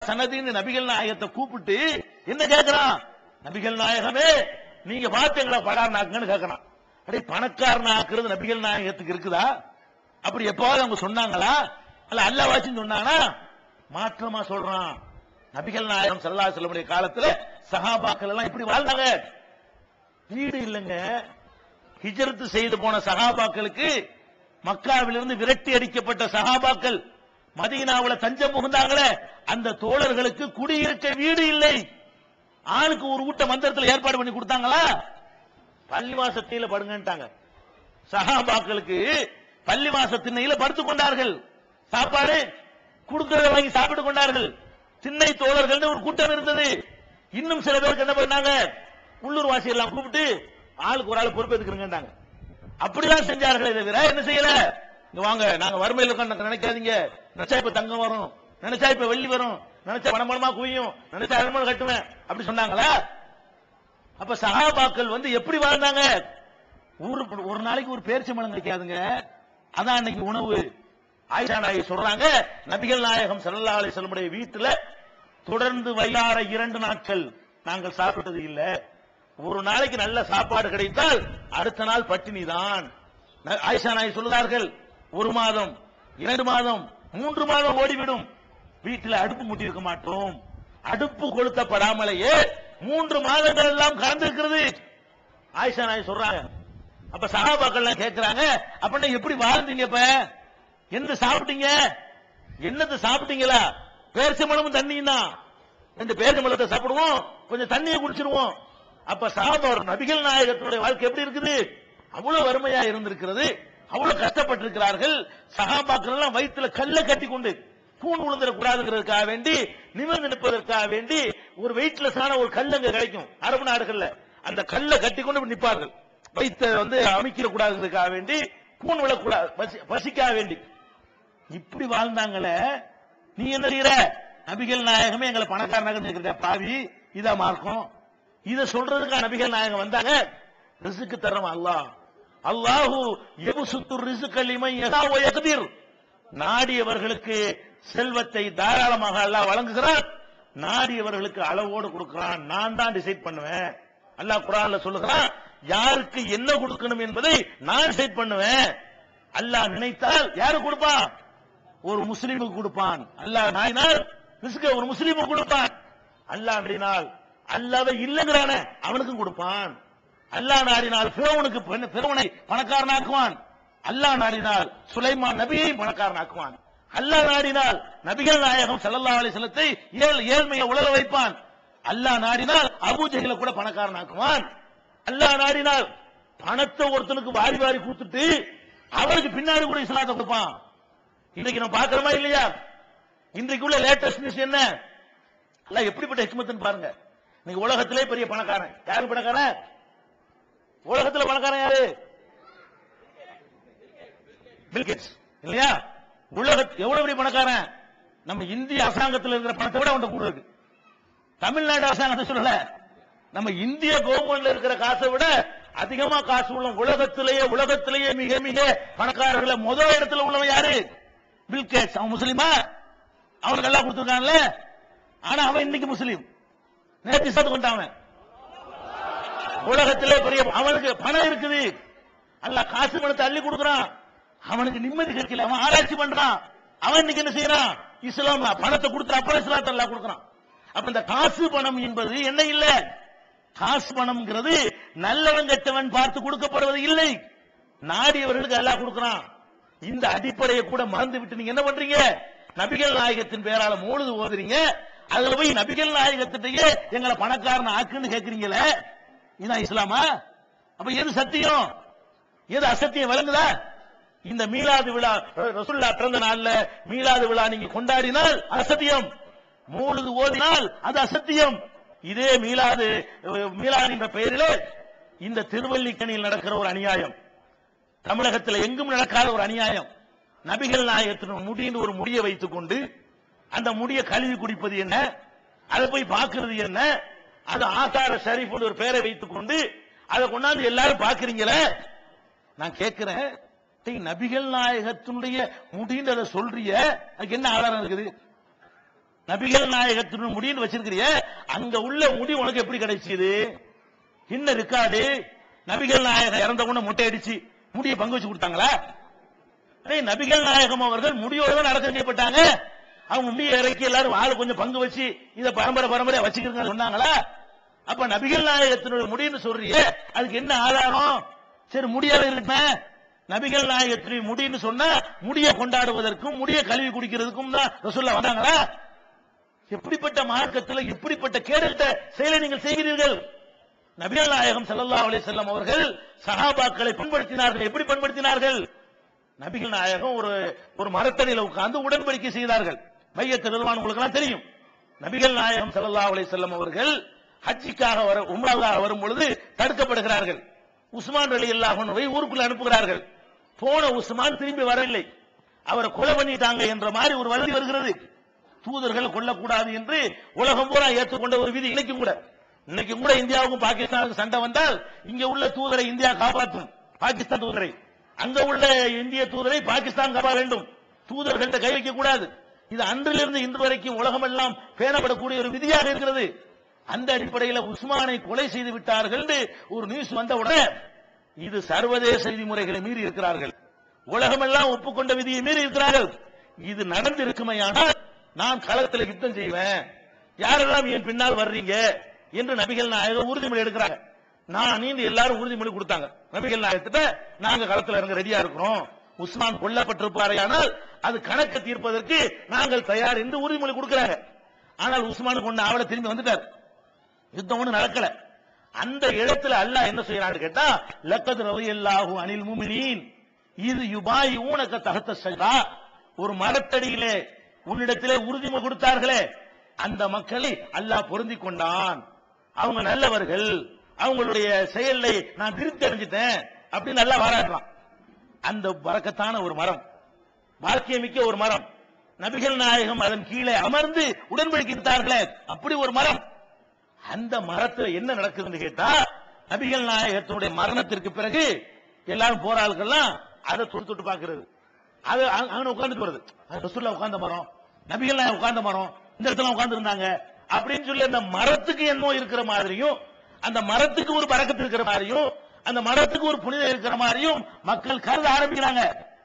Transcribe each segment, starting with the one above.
சனதின்னு நபிகள் நாயகத்தை கூப்பிட்டு என்ன கேக்குறான் நபிகள் நாயகமே நீங்க பாத்தீங்களா படார்னாக்குன்னு கேக்குறான் அடே பணக்காரன் ஆக்குறது நபிகள் நாயகத்துக்கு இருக்குதா அப்படி எப்பாவது அவங்க சொன்னாங்களா அல்ல அல்லாவாச்சும் சொன்னானா மாற்றமா சொல்றான் நபிகள் நாயகம் சல்லா செல்லமுடைய காலத்துல சஹாபாக்கள் எல்லாம் இப்படி வாழ்ந்தாங்க வீடு இல்லைங்க ஹிஜரத்து செய்து போன சஹாபாக்களுக்கு மக்காவிலிருந்து விரட்டி அடிக்கப்பட்ட சஹாபாக்கள் மதீனாவுல தஞ்சம் புகுந்தாங்களே அந்த தோழர்களுக்கு குடியிருக்க வீடு இல்லை ஆளுக்கு ஒரு ஊட்ட மந்திரத்துல ஏற்பாடு பண்ணி கொடுத்தாங்களா பள்ளிவாச திண்ணையில படுங்கன்ட்டாங்க சஹாபாக்களுக்கு பள்ளிவாச திண்ணையில படுத்துக் கொண்டார்கள் சாப்பாடு கொடுக்கறத வாங்கி சாப்பிட்டு கொண்டார்கள் திண்ணை தோழர்கள் ஒரு கூட்டம் இருந்தது இன்னும் சில பேருக்கு என்ன பண்ணாங்க உள்ளூர் வாசி எல்லாம் கூப்பிட்டு ஆளுக்கு ஒரு ஆள் பொறுப்பேற்றுக்கிறேங்கன்றாங்க அப்படிதான் செஞ்சார்களே தவிர என்ன செய்யல இங்க வாங்க நாங்க வறுமையில் இருக்கோம் நினைக்காதீங்க நினைச்சா இப்ப தங்கம் வரும் நினைச்சா இப்ப வெள்ளி வரும் நினைச்சா பணமளமா குவியும் நினைச்சா அருமணம் கட்டுவேன் அப்படி சொன்னாங்களா அப்ப சகாபாக்கள் வந்து எப்படி வாழ்ந்தாங்க ஒரு ஒரு நாளைக்கு ஒரு பேரிச்சை மலம் கிடைக்காதுங்க அதான் இன்னைக்கு உணவு ஆயிஷா நாயகி சொல்றாங்க நபிகள் நாயகம் ஸல்லல்லாஹு அலைஹி வஸல்லமுடைய வீட்டுல தொடர்ந்து வயிறார இரண்டு நாட்கள் நாங்கள் சாப்பிட்டது இல்ல ஒரு நாளைக்கு நல்ல சாப்பாடு கிடைத்தால் அடுத்த நாள் பட்டினி தான் ஆயிஷா நாயகி சொல்லுகிறார்கள் ஒரு மாதம் இரண்டு மாதம் மூன்று மாதம் ஓடிவிடும் வீட்டில் அடுப்பு மூட்டி இருக்க மாட்டோம் அடுப்பு கொளுத்தப்படாமலேயே மூன்று மாதங்கள் எல்லாம் கலந்திருக்கிறது ஆயிஷா நாயகி சொல்றாங்க அப்ப சகாபாக்கள் எல்லாம் கேட்கிறாங்க அப்படின்னா எப்படி வாழ்ந்தீங்க இப்ப எந்த சாப்பிட்டீங்க என்னது சாப்பிட்டீங்களா பேரிச்சம்பழமும் தண்ணியும் தான் ரெண்டு பேரிச்சம்பழத்தை சாப்பிடுவோம் கொஞ்சம் தண்ணியை குடிச்சிருவோம் அப்ப சகாபா நபிகள் நாயகத்துடைய வாழ்க்கை எப்படி இருக்குது அவ்வளவு வறுமையா இருந்திருக்கிறது அவ்வளவு கஷ்டப்பட்டிருக்கிறார்கள் சகாபாக்கள் எல்லாம் வயிற்றுல கல்ல கட்டி கொண்டு கூண் விழுந்துடக்கூடாதுங்கிறதுக்காக வேண்டி நிமிர்ந்து நிற்பதற்காக வேண்டி ஒரு வெயிட்லெஸ்ஸான ஒரு கல் அங்க கிடைக்கும் அரபு நாடுகள்ல அந்த கல்லை கட்டி கொண்டு இப்படி நிற்பார்கள் வயிற்ற வந்து அமைக்கிற கூடாதுங்கிறதுக்காக வேண்டி கூண் விழக்கூடாது பசி- பசிக்காக வேண்டி இப்படி வாழ்ந்தாங்களே நீ என்ன செய்யற நபிகள் நாயகமே எங்களை பணக்காரனாக இருக்கிற பாவி இதா மார்க்கம் இத சொல்றதுக்கு நபிகள் நாயகம் வந்தாங்க ரிசுக்கு தர்றோம் அல்லாஹ் அல்லாஹு எபுசுத்து ரிசுக் லிமை யதா வ யக்திர் நாடியவர்களுக்கு செல்வத்தை தாராளமாக அல்லாஹ் வழங்குகிறான் நாடியவர்களுக்கு அளவோடு கொடுக்கிறான் நான் தான் டிசைட் பண்ணுவேன் அல்லாஹ் குரான்ல சொல்லுகிறான் யாருக்கு என்ன கொடுக்கணும் என்பதை நான் டிசைட் பண்ணுவேன் அல்லாஹ் நினைத்தால் யாரு கொடுப்பான் ஒரு முஸ்லீமுக்கு கொடுப்பான் அல்லாஹ் நாயினால் ரிஸ்க ஒரு முஸ்லீமுக்கு கொடுப்பான் அல்லாஹ் நாடினால் அல்லாத இல்லைங்கிறானே அவனுக்கும் கொடுப்பான் அல்லாஹ் நாடினால் பிறவனுக்கு பிறவனை பணக்காரனாக்குவான் அல்லாஹ் நாடினால் சுலைமான் நபியை பணக்காரனாக்குவான் அல்லாஹ் நாடினால் நபிகள் நாயகம் ஸல்லல்லாஹு அலைஹி வஸல்லத்தை ஏழ் ஏழ்மையை உலர வைப்பான் அல்லாஹ் நாடினால் அபூஜஹில கூட பணக்காரனாக்குவான் அல்லாஹ் நாடினால் பணத்தை ஒருத்தனுக்கு வாரி வாரி கொடுத்துட்டு அவனுக்கு பின்னாடி கூட இஸ்லாத்தை கொடுப்பான் இன்னைக்கு நம்ம பாக்குறோமா இல்லையா இன்றைக்கு உள்ள லேட்டஸ்ட் நியூஸ் என்ன எல்லாம் எப்படிப்பட்ட ஹிக்மத்துன்னு பாருங்க இன்னைக்கு உலகத்திலே பெரிய பணக்காரன் யாரு பணக்காரன் உலகத்துல பணக்காரன் யாரு பில்கேட்ஸ் இல்லையா உலக எவ்வளவு பெரிய பணக்காரன் நம்ம இந்திய அரசாங்கத்தில் இருக்கிற பணத்தை விட அவன் கூட இருக்கு தமிழ்நாடு அரசாங்கத்தை சொல்லல நம்ம இந்திய கவர்மெண்ட்ல இருக்கிற காசை விட அதிகமா காசு உள்ள உலகத்திலேயே உலகத்திலேயே மிக மிக பணக்காரர்கள முதல் இடத்துல உள்ளவன் யாரு பில்கேட்ஸ் அவன் முஸ்லீமா அவனுக்கு எல்லாம் கொடுத்துருக்கான்ல ஆனா அவன் இன்னைக்கு முஸ்லீம் நேற்று சேர்த்து கொண்டான் உலகத்திலே பெரிய அவனுக்கு பணம் இருக்குது அல்ல காசு பணத்தை அள்ளி கொடுக்கறான் அவனுக்கு நிம்மதி கிடைக்கல அவன் ஆராய்ச்சி பண்றான் அவன் இன்னைக்கு என்ன செய்யறான் இஸ்லாம் பணத்தை கொடுத்து அப்புறம் இஸ்லாத்தை எல்லாம் கொடுக்கறான் அப்ப இந்த காசு பணம் என்பது என்ன இல்ல காசு பணம்ங்கிறது நல்லவன் கெட்டவன் பார்த்து கொடுக்கப்படுவது இல்லை நாடியவர்களுக்கு எல்லாம் கொடுக்கறான் இந்த அடிப்படையை கூட மறந்து விட்டு நீங்க என்ன பண்றீங்க நபிகள் நாயகத்தின் பேரால மூழுது ஓதுறீங்க அதுல போய் நபிகள் நாயகத்திட்டயே எங்களை பணக்காரன் ஆக்குன்னு கேக்குறீங்களே இதான் இஸ்லாமா அப்ப எது சத்தியம் எது அசத்தியம் விளங்குதா இந்த மீலாது விழா ரசுல்லா பிறந்த நாள்ல மீலாது விழா நீங்க கொண்டாடினால் அசத்தியம் மூழுது ஓதினால் அது அசத்தியம் இதே மீலாது அஹ், மீலாது என்ற பெயரிலே இந்த திருவல்லிக்கணியில் நடக்கிற ஒரு அநியாயம் தமிழகத்தில் எங்கும் நடக்காத ஒரு அநியாயம் நபிகள் நாயகத்தின் முடின்னு ஒரு முடியை வைத்துக் கொண்டு அந்த முடியை கழுவி குடிப்பது என்ன அதை போய் பார்க்கிறது என்ன அது ஆசார ஷரீஃப் ஒரு பேரை வைத்துக் கொண்டு அதை கொண்டாந்து எல்லாரும் பாக்குறீங்களே நான் கேட்கிறேன் டேய், நபிகள் நாயகத்தினுடைய முடின்றத சொல்றிய அதுக்கு என்ன ஆதாரம் இருக்குது நபிகள் நாயகத்தின் முடின்னு வச்சிருக்கிறிய அங்க உள்ள முடி உனக்கு எப்படி கிடைச்சது என்ன ரெக்கார்டு நபிகள் நாயகம் இறந்த உடனே முட்டை அடிச்சு முடியை பங்கு வச்சு கொடுத்தாங்களா அடே நபிகள் நாயகம் அவர்கள் முடியோட தான் அடக்கம் செய்யப்பட்டாங்க அவங்க முடியை இறக்கி எல்லாரும் ஆளு கொஞ்சம் பங்கு வச்சு இத பரம்பரை பரம்பரையா வச்சுக்கிறீங்க சொன்னாங்களா அப்ப நபிகள் நாயகத்தினுடைய முடின்னு சொல்றியே அதுக்கு என்ன ஆதாரம் சரி முடியாத இருக்கேன் நபிகள் நாயகத்தினுடைய முடின்னு சொன்னா முடிய கொண்டாடுவதற்கும் முடிய கழுவி குடிக்கிறதுக்கும் தான் ரசூல்லா வந்தாங்களா எப்படிப்பட்ட மார்க்கத்தில் எப்படிப்பட்ட கேடத்த செயலை நீங்கள் செய்கிறீர்கள் நபிகள் நாயகம் ஸல்லல்லாஹு அலைஹி வஸல்லம் அவர்கள் சஹாபாக்களை பண்படுத்தினார்கள் எப்படி பண்படுத்தினார்கள் நபிகள் நாயகம் ஒரு ஒரு மரத்தடியில உட்கார்ந்து உடன்படிக்கை செய்தார்கள் மையத்து நிர்வாணம் உங்களுக்கு எல்லாம் தெரியும் நபிகள் நாயகம் ஸல்லல்லாஹு அலைஹி வஸல்லம் அவர்கள் ஹஜ்ஜிக்காக வர உம்ராவுக்காக வரும் பொழுது தடுக்கப்படுகிறார்கள் உஸ்மான் ரலியல்லாஹு அன்ஹுவை ஊருக்குள்ள அனுப்புகிறார்கள் போன உஸ்மான் திரும்பி வரவில்லை அவரை கொலை பண்ணிட்டாங்க என்ற மாதிரி ஒரு வதந்தி வருகிறது தூதர்கள் கொல்லக்கூடாது என்று உலகம் பூரா ஏற்றுக்கொண்ட ஒரு விதி இன்னைக்கும் கூட இன்னைக்கும் கூட இந்தியாவுக்கும் பாகிஸ்தானுக்கும் சண்டை வந்தால் இங்க உள்ள தூதரை இந்தியா காப்பாற்றும் பாகிஸ்தான் தூதரை அங்க உள்ள இந்திய தூதரை பாகிஸ்தான் காப்பாற்ற வேண்டும் தூதர்கள்ட்ட கை வைக்க கூடாது இது அன்றிலிருந்து இன்று வரைக்கும் உலகமெல்லாம் பேணப்படக்கூடிய ஒரு விதியாக இருக்கிறது அந்த அடிப்படையில் உஸ்மானை கொலை செய்து விட்டார்கள் என்று ஒரு நியூஸ் வந்த உடனே இது சர்வதேச விதிமுறைகளை மீறி இருக்கிறார்கள் உலகமெல்லாம் ஒப்புக்கொண்ட விதியை மீறி இருக்கிறார்கள் இது நடந்து இருக்குமையானால் நான் களத்தில் யுத்தம் செய்வேன் யாரெல்லாம் என் பின்னால் வர்றீங்க என்று நபிகள் நாயகம் உறுதிமொழி எடுக்கிறாங்க நான் நீண்டு எல்லாரும் உறுதிமொழி கொடுத்தாங்க நபிகள் நாயகத்திட்ட நாங்க களத்தில் இறங்க ரெடியா இருக்கிறோம் உஸ்மான் கொல்லப்பட்டிருப்பாரையானால் அது கணக்கு தீர்ப்பதற்கு நாங்கள் தயார் என்று உறுதிமொழி கொடுக்கிறாங்க ஆனால் உஸ்மானுக்கு ஒண்ணு ஆவல திரும்பி வந்துட்டார் யுத்தம் ஒண்ணு நடக்கல அந்த இடத்துல அல்லாஹ் என்ன செய்யறான்னு கேட்டா லக்கத் ரலியல்லாஹு அனில் முமினீன் இது யுபாய் ஊனக்க தகத்த சஜா ஒரு மரத்தடியிலே உன்னிடத்திலே உறுதிமொழி கொடுத்தார்களே அந்த மக்களை அல்லாஹ் பொருந்தி கொண்டான் அவங்க நல்லவர்கள் அவங்களுடைய செயலை நான் திருப்தி அடைஞ்சிட்டேன் அப்படின்னு நல்லா பாராட்டுறான் அந்த பறக்கத்தான ஒரு மரம் பாக்கியமிக்க ஒரு மரம் நபிகள் நாயகம் அதன் கீழே அமர்ந்து உடன்படிக்கிறார்களே அப்படி ஒரு மரம் அந்த மரத்துல என்ன நடக்குதுன்னு கேட்டா நபிகள் நாயகத்தினுடைய மரணத்திற்கு பிறகு எல்லாரும் போராள்கள்லாம் அதை தொட்டு தொட்டு பாக்குறது அது அங்க- அங்க உட்கார்ந்துட்டு வருது அது ரசூல்லா உட்கார்ந்த மரம் நபிகள் நாயகம் உட்கார்ந்த மரம் இந்த இடத்துல உட்கார்ந்து இருந்தாங்க அப்படின்னு சொல்லி அந்த மரத்துக்கு என்னமோ இருக்கிற மாதிரியும் அந்த மரத்துக்கு ஒரு பறக்கத்து இருக்கிற மாதிரியும் அந்த மரத்துக்கு ஒரு புனிதம் இருக்கிற மாதிரியும் மக்கள் கருத ஆரம்பிக்கிறாங்க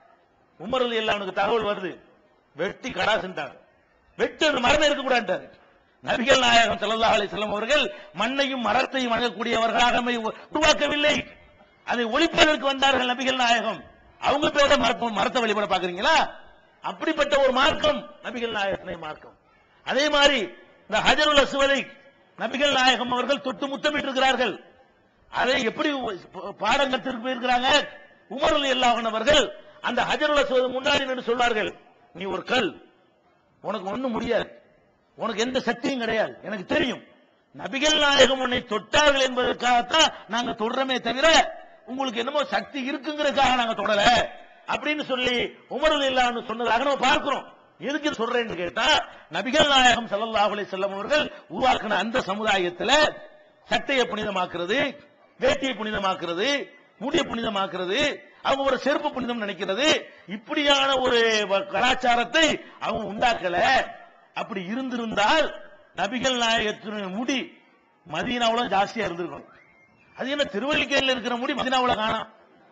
உமரில் எல்லாம் அவனுக்கு தகவல் வருது வெட்டி கடாசுட்டாங்க வெட்டு அந்த மரம் இருக்கக்கூடாது நபிகள் நாயகம் ஸல்லல்லாஹு அலைஹி வஸல்லம் அவர்கள் மண்ணையும் மரத்தையும் வணங்கக்கூடியவர்களாக நம்மை உ- உருவாக்கவில்லை அதை ஒழிப்பதற்கு வந்தார்கள் நபிகள் நாயகம் அவங்க பேர மரத்தை மரத்தை வழிபட பாக்குறீங்களா அப்படிப்பட்ட ஒரு மார்க்கம் நபிகள் நாயகத்தினை மார்க்கம் அதே மாதிரி இந்த ஹஜருல் அஸ்வதை நபிகள் நாயகம் அவர்கள் தொட்டு முத்தமிட்டு இருக்கிறார்கள் அதை எப்படி ப- பாடம் கத்திற்கு போயிருக்கிறாங்க உமருல் எல்லாவன் அவர்கள் அந்த ஹஜருல் அஸ்வது முன்னாடி நின்று சொல்வார்கள் நீ ஒரு கல் உனக்கு ஒண்ணும் முடியாது உனக்கு எந்த சக்தியும் கிடையாது எனக்கு தெரியும் நபிகள் நாயகம் உன்னை தொட்டார்கள் என்பதற்காகத்தான் நாங்க தொடரமே தவிர உங்களுக்கு என்னமோ சக்தி இருக்குங்கிறதுக்காக நாங்க தொடல அப்படின்னு சொல்லி உமருல் இல்லான்னு சொன்னதாக நம்ம பார்க்கிறோம் எதுக்கு இது சொல்றேன்னு கேட்டா நபிகள் நாயகம் ஸல்லல்லாஹு அலைஹி வஸல்லம் அவர்கள் உருவாக்கின அந்த சமுதாயத்துல சட்டையை புனிதமாக்குறது வேட்டியை புனிதமாக்குறது முடியை புனிதமாக்குறது அவங்க ஒரு செருப்பு புனிதம் நினைக்கிறது இப்படியான ஒரு வ- கலாச்சாரத்தை அவங்க உண்டாக்கல அப்படி இருந்திருந்தால் நபிகள் நாயகத்தின் முடி மதீனாவுல ஜாஸ்தியா இருந்திருக்கும் அது என்ன திருவல்லிக்கேணில இருக்கிற முடி மதீனாவுல காணோம்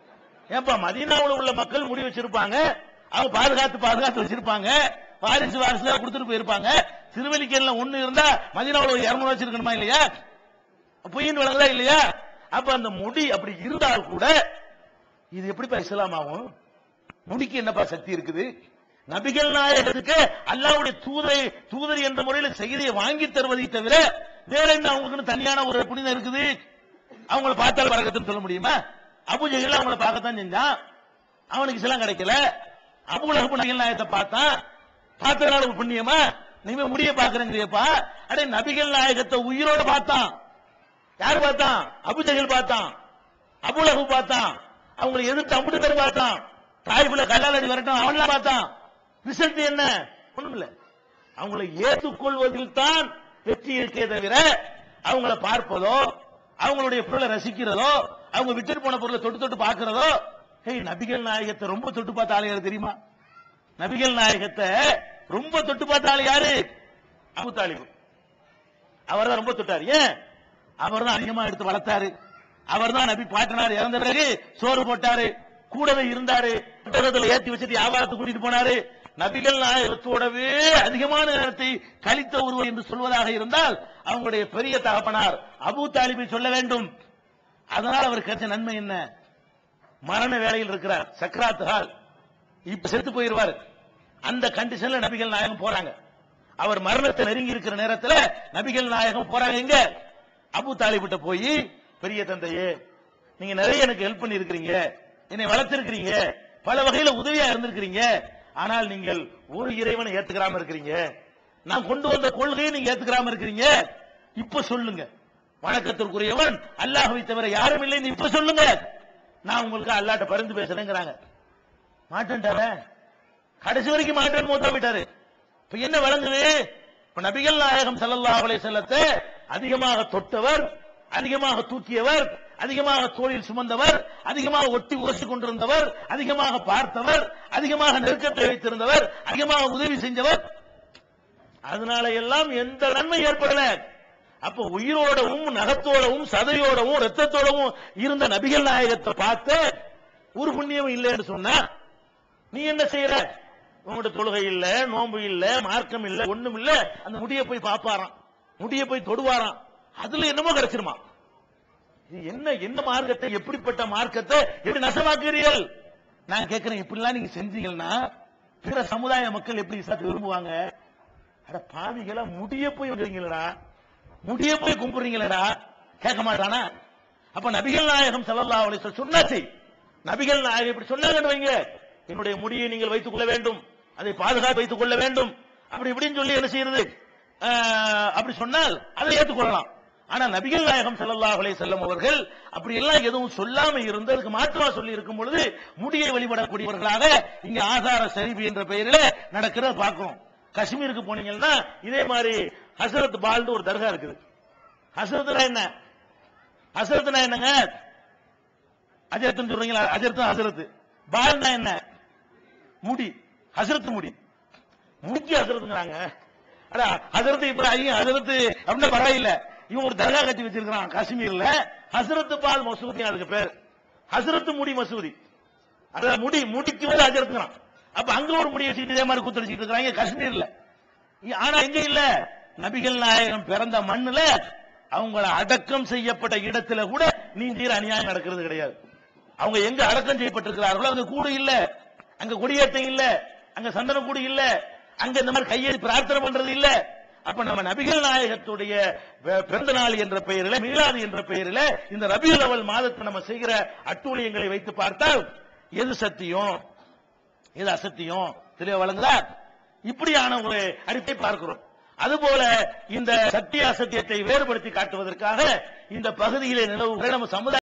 ஏப்பா மதீனாவுல உள்ள மக்கள் முடி வச்சிருப்பாங்க அவங்க பாதுகாத்து பாதுகாத்து வச்சிருப்பாங்க வாரிசு வாரிசுல கொடுத்துட்டு போயிருப்பாங்க திருவல்லிக்கேணில ஒண்ணு இருந்தா மதீனாவுல ஒரு இருநூறு வச்சிருக்கணுமா இல்லையா பொய்யின் விளங்குதா இல்லையா அப்ப அந்த முடி அப்படி இருந்தால் கூட இது எப்படிப்பா இஸ்லாம் ஆகும் முடிக்கு என்னப்பா சக்தி இருக்குது நபிகள் நாயகத்துக்கு அல்லாவுடைய தூதரை தூதர் என்ற முறையில் செய்தியை வாங்கி தருவதை தவிர வேற என்ன அவங்களுக்கு தனியான ஒரு புனிதம் இருக்குது அவங்கள பார்த்தால் பறக்கத்துன்னு சொல்ல முடியுமா அபுஜெகில் அவங்கள பார்க்கத்தான் செஞ்சான் அவனுக்கு இஸ்லாம் கிடைக்கல அபுலகப்பு நபிகள் நாயகத்தை பார்த்தான் பார்த்ததுனால ஒரு புண்ணியமா நீங்க முடிய பாக்குறேங்கிறியப்பா அடே நபிகள் நாயகத்தை உயிரோட பார்த்தான் யார் பார்த்தான் அபுஜெகில் பார்த்தான் அபுலகு பார்த்தான் அவங்களை எதிர்த்து அம்புட்டு பேர் பார்த்தான் தாய்ப்புல கல்லால் அடி வரட்டும் அவன்லாம் பார்த்தான் ரிசல்ட் என்ன ஒண்ணும் இல்ல அவங்களை ஏற்றுக்கொள்வதில் தான் வெற்றி இருக்கே தவிர அவங்கள பார்ப்பதோ அவங்களுடைய பொருளை ரசிக்கிறதோ அவங்க விட்டுட்டு போன பொருளை தொட்டு தொட்டு பார்க்கிறதோ ஏய் நபிகள் நாயகத்தை ரொம்ப தொட்டு பார்த்த ஆளு யாரு தெரியுமா நபிகள் நாயகத்தை ரொம்ப தொட்டு பார்த்த ஆளு யாரு அபு தாலிபு அவர் தான் ரொம்ப தொட்டார் ஏன் அவர் தான் அதிகமா எடுத்து வளர்த்தாரு அவர் தான் நபி பாட்டனார் இறந்த பிறகு சோறு போட்டாரு கூடவே இருந்தாரு புத்தகத்துல ஏத்தி வச்சுட்டு வியாபாரத்துக்கு கூட்டிட்டு போனாரு நபிகள் நாயகத்தோடவே அதிகமான நேரத்தை கழித்த ஒருவர் என்று சொல்வதாக இருந்தால் அவங்களுடைய பெரிய தகப்பனார் அபு தாலிபை சொல்ல வேண்டும் அதனால் அவர் கிடைச்ச நன்மை என்ன மரண வேலையில் இருக்கிறார் சக்கராத்து ஹால் இப்ப செத்து போயிருவாரு அந்த கண்டிஷன்ல நபிகள் நாயகம் போறாங்க அவர் மரணத்தை நெருங்கி இருக்கிற நேரத்துல நபிகள் நாயகம் போறாங்க எங்க அபு தாலிபிட்ட போய் பெரிய தந்தையே நீங்க நிறைய எனக்கு ஹெல்ப் பண்ணி இருக்கிறீங்க என்னை வளர்த்திருக்கிறீங்க பல வகையில உதவியா இருந்திருக்கிறீங்க ஆனால் நீங்கள் ஒரு இறைவனை ஏத்துக்கிறாம இருக்கிறீங்க நான் கொண்டு வந்த கொள்கையை நீங்க ஏத்துக்கிறாம இருக்கிறீங்க இப்ப சொல்லுங்க வணக்கத்திற்குரியவன் அல்லாஹ்வை தவிர யாரும் இல்லைன்னு இப்ப சொல்லுங்க நான் உங்களுக்கு அல்லாட்ட பரிந்து பேசுறேங்கிறாங்க மாட்டேன்டார கடைசி வரைக்கும் மாட்டேன் மூத்தா போயிட்டாரு இப்ப என்ன வழங்குது இப்ப நபிகள் நாயகம் ஸல்லல்லாஹு அலைஹி வஸல்லத்தை அதிகமாக தொட்டவர் அதிகமாக தூக்கியவர் அதிகமாக தோளில் சுமந்தவர் அதிகமாக ஒட்டி உரசிக் கொண்டிருந்தவர் அதிகமாக பார்த்தவர் அதிகமாக நெருக்கத்தை வைத்திருந்தவர் அதிகமாக உதவி செஞ்சவர் அதனால எல்லாம் எந்த நன்மை ஏற்படல அப்ப உயிரோடவும் நகத்தோடவும் சதையோடவும் ரத்தத்தோடவும் இருந்த நபிகள் நாயகத்தை பார்த்து ஒரு புண்ணியம் இல்லைன்னு சொன்னா நீ என்ன செய்யற உங்கள்ட்ட தொழுகை இல்ல நோன்பு இல்ல மார்க்கம் இல்ல ஒண்ணும் இல்ல அந்த முடிய போய் பாப்பாராம் முடிய போய் தொடுவாராம் அதுல என்னமோ கிடைச்சிருமா இது என்ன என்ன மார்க்கத்தை எப்படிப்பட்ட மார்க்கத்தை எப்படி நசமாக்குறீர்கள் நான் கேட்கிறேன் இப்படிலாம் நீங்க செஞ்சீங்கன்னா பிற சமுதாய மக்கள் எப்படி இஸ்லாத்தை விரும்புவாங்க அட பாவிகளா முடிய போய் வந்துறீங்களடா முடிய போய் கும்பிடுறீங்களடா கேட்க மாட்டானா அப்ப நபிகள் நாயகம் ஸல்லல்லாஹு அலைஹி வஸல்லம் சொன்னாச்சு நபிகள் நாயகம் இப்படி சொன்னாங்கன்னு வைங்க என்னுடைய முடியை நீங்கள் வைத்துக் கொள்ள வேண்டும் அதை பாதுகாத்து வைத்துக் கொள்ள வேண்டும் அப்படி இப்படின்னு சொல்லி என்ன செய்யறது ஆஹ், அப்படி சொன்னால் அதை ஏற்றுக்கொள்ளலாம் ஆனா நபிகள் நாயகம் ஸல்லல்லாஹு அலைஹி வஸல்லம் அவர்கள் அப்படி எல்லாம் எதுவும் சொல்லாம இருந்து அதுக்கு மாற்றமா சொல்லி இருக்கும் பொழுது முடியை வழிபடக்கூடியவர்களாக இங்க ஆதார சரிவு என்ற பெயரில் நடக்கிறத பார்க்கிறோம் காஷ்மீருக்கு போனீங்கன்னா இதே மாதிரி ஹசரத் பால்னு ஒரு தர்கா இருக்குது ஹசரத்னா என்ன ஹசரத்னா என்னங்க அஜரத்துன்னு சொல்றீங்களா அஜரத்து ஹசரத் பால்னா என்ன முடி ஹசரத் முடி முடிக்கு ஹசரத்துங்கிறாங்க அட ஹசரத் இப்ராஹிம் ஹசரத் அப்படின்னா பரவாயில்ல இவன் ஒரு தர்கா கட்டி வச்சிருக்கான் காஷ்மீர்ல ஹசரத் பால் மசூதி அதுக்கு பேர் ஹசரத் முடி மசூதி அத முடி முடிக்கு வந்து ஹசரத்துங்கிறான் அப்ப அங்க ஒரு முடியை வச்சுட்டு இதே மாதிரி குத்தடிச்சிட்டு இருக்காங்க காஷ்மீர்ல இ- ஆனா எங்க இல்ல நபிகள் நாயகம் பிறந்த மண்ணுல அவங்கள அடக்கம் செய்யப்பட்ட இடத்துல கூட நீந்தீர் அநியாயம் நடக்கிறது கிடையாது அவங்க எங்க அடக்கம் செய்யப்பட்டிருக்கிறார்களோ அங்க கூடு இல்ல அங்க கொடியேற்றம் இல்ல அங்க சந்தன கூடு இல்ல அங்க இந்த மாதிரி கையெழி பிரார்த்தனை பண்றது இல்ல அப்ப நம்ம நபிகள் நாயகத்துடைய பி- பிறந்த நாள் என்ற பெயரில் மீலாது என்ற பெயரில் இந்த ரபியுல் அவல் மாதத்தை நம்ம செய்கிற அட்டூழியங்களை வைத்து பார்த்தால் எது சத்தியம் இது அசத்தியம் தெளிவா வழங்குதா இப்படியான ஒரு அறிக்கை பார்க்கிறோம் அதுபோல இந்த சத்திய அசத்தியத்தை வேறுபடுத்தி காட்டுவதற்காக இந்த பகுதியிலே நிலவுகிற நம்ம சமுதாய